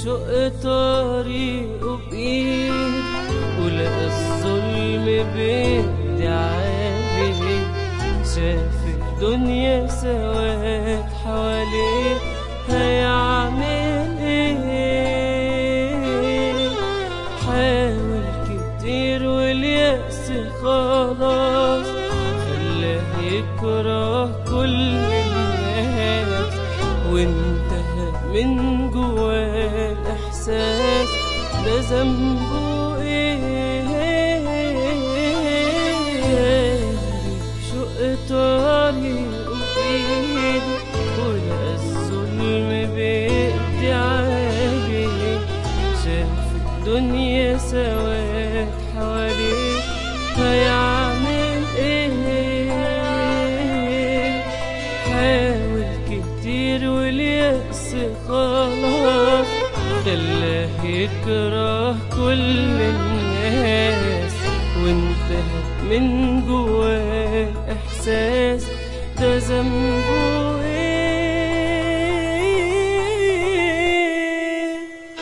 شق طريقه بإيد ولقى الظلم بيدي عالي شاف الدنيا سواد حواليه هيعمل ايه حاول كتير واليأس خلاص خلاه يكره كل الناس وانتهى من جواه الإحساس ده ذنبه ايه شق طريقه بإيده ولقى الظلم بيدي عليه شاف الدنيا سواد حواليه هيعمل ايه حاول كتير واليأس خلاص خلاه يكره كل الناس وانتهى من جواه احساس ده ذنبه ايه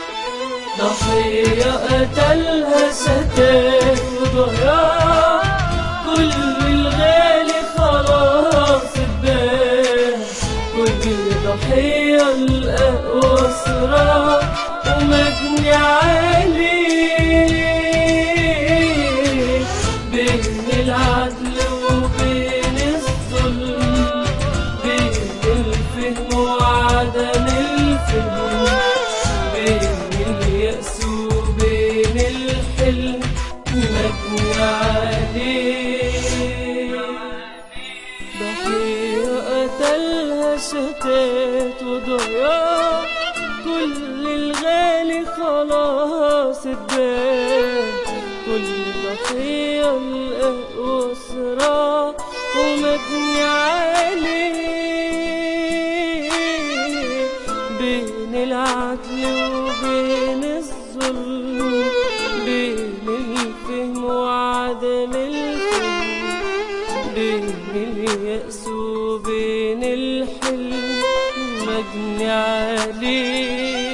ضحية قتلها ستات وضياع كل الغالي خلاص اتباع كل ضحية الأقوى صراع ومجني عليه بين العدل وبين الظلم بين الفهم وعدم الفهم بين اليأس وبين الحلم مجني عليه ضحية قتلها شتات وضياع كل الغالي خلاص اتباع كل ضحية الأقوى صراع ومجني عليه بين العدل وبين الظلم بين الفهم وعدم الفهم بين اليأس وبين الحلم مجني عليه